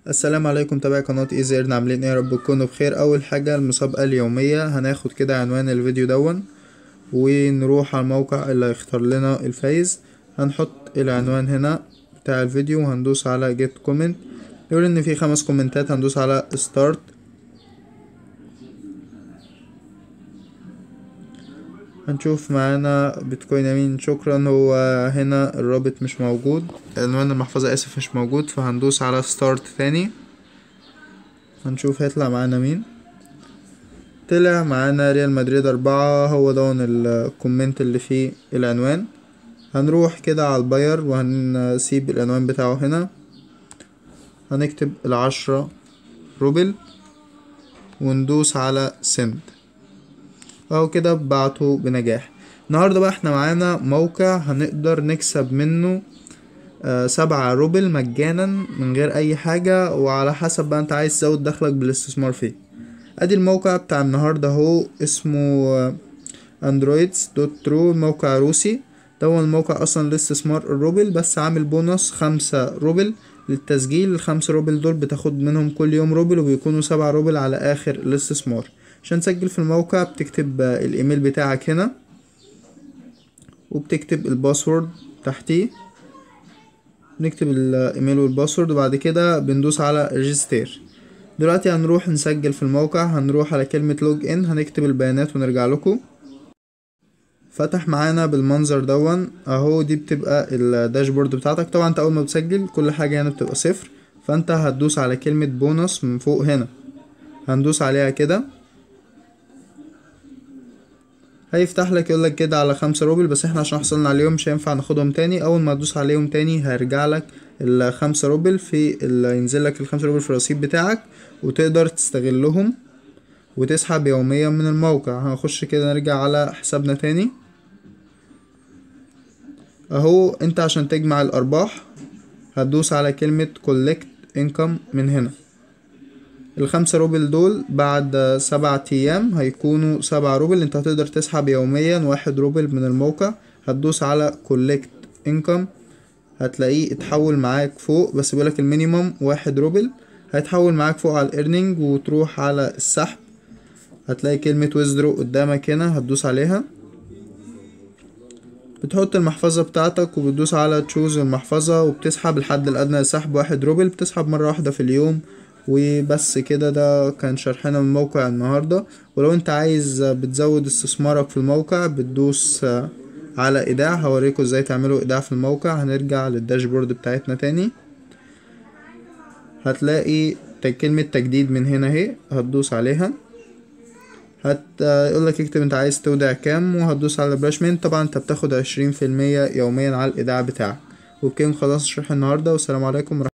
السلام عليكم تابعي قناة ايزي ايرن عاملين ايه يا رب تكونوا بخير اول حاجة المسابقة اليومية هناخد كده عنوان الفيديو دون ونروح على الموقع اللي هيختار لنا الفايز هنحط العنوان هنا بتاع الفيديو وهندوس على جيت كومنت يقول ان في خمس كومنتات هندوس على ستارت هنشوف معانا بيتكوين امين شكرا هو هنا الرابط مش موجود عنوان المحفظة اسف مش موجود فهندوس على ستارت تاني هنشوف هيطلع معانا مين طلع معانا ريال مدريد أربعة هو دون الكومنت اللي فيه العنوان هنروح كده على الباير وهنسيب العنوان بتاعه هنا هنكتب العشرة روبل وندوس على سند اهو كده بعته بنجاح النهارده بقى احنا معانا موقع هنقدر نكسب منه آه سبعة روبل مجانا من غير اي حاجة وعلى حسب بقى انت عايز تزود دخلك بالاستثمار فيه ادي الموقع بتاع النهاردة اهو اسمه اندرويدز دوت ترو موقع روسي ده هو الموقع اصلا لاستثمار الروبل بس عامل بونص خمسة روبل للتسجيل الخمسة روبل دول بتاخد منهم كل يوم روبل وبيكونوا سبعة روبل على اخر الاستثمار عشان تسجل في الموقع بتكتب الايميل بتاعك هنا وبتكتب الباسورد تحتيه نكتب الايميل والباسورد وبعد كده بندوس على ريجستير دلوقتي هنروح نسجل في الموقع هنروح على كلمة لوج ان هنكتب البيانات ونرجع لكم فتح معانا بالمنظر دون اهو دي بتبقى الداشبورد بتاعتك طبعا انت اول ما بتسجل كل حاجة هنا بتبقى صفر فانت هتدوس على كلمة بونص من فوق هنا هندوس عليها كده هيفتح لك يقول لك كده على خمسة روبل بس احنا عشان حصلنا عليهم مش هينفع ناخدهم تاني اول ما تدوس عليهم تاني هيرجع لك الخمسة روبل في اللي ينزل لك الخمسة روبل في الرصيد بتاعك وتقدر تستغلهم وتسحب يوميا من الموقع هنخش كده نرجع على حسابنا تاني اهو انت عشان تجمع الارباح هتدوس على كلمة collect income من هنا الخمسة روبل دول بعد سبعة أيام هيكونوا سبعة روبل انت هتقدر تسحب يوميا واحد روبل من الموقع هتدوس على collect income هتلاقيه اتحول معاك فوق بس بيقولك المينيمم واحد روبل هيتحول معاك فوق على الايرنينج وتروح على السحب هتلاقي كلمة withdraw قدامك هنا هتدوس عليها بتحط المحفظة بتاعتك وبتدوس على تشوز المحفظة وبتسحب الحد الأدنى لسحب واحد روبل بتسحب مرة واحدة في اليوم وبس كده ده كان شرحنا من موقع النهاردة ولو انت عايز بتزود استثمارك في الموقع بتدوس على ايداع هوريكم ازاي تعملوا ايداع في الموقع هنرجع للداشبورد بتاعتنا تاني هتلاقي كلمة تجديد من هنا اهي هتدوس عليها هتقولك اكتب انت عايز تودع كام وهتدوس على براشمنت طبعا انت بتاخد عشرين في المية يوميا على الايداع بتاعك وبكده خلاص شرح النهاردة والسلام عليكم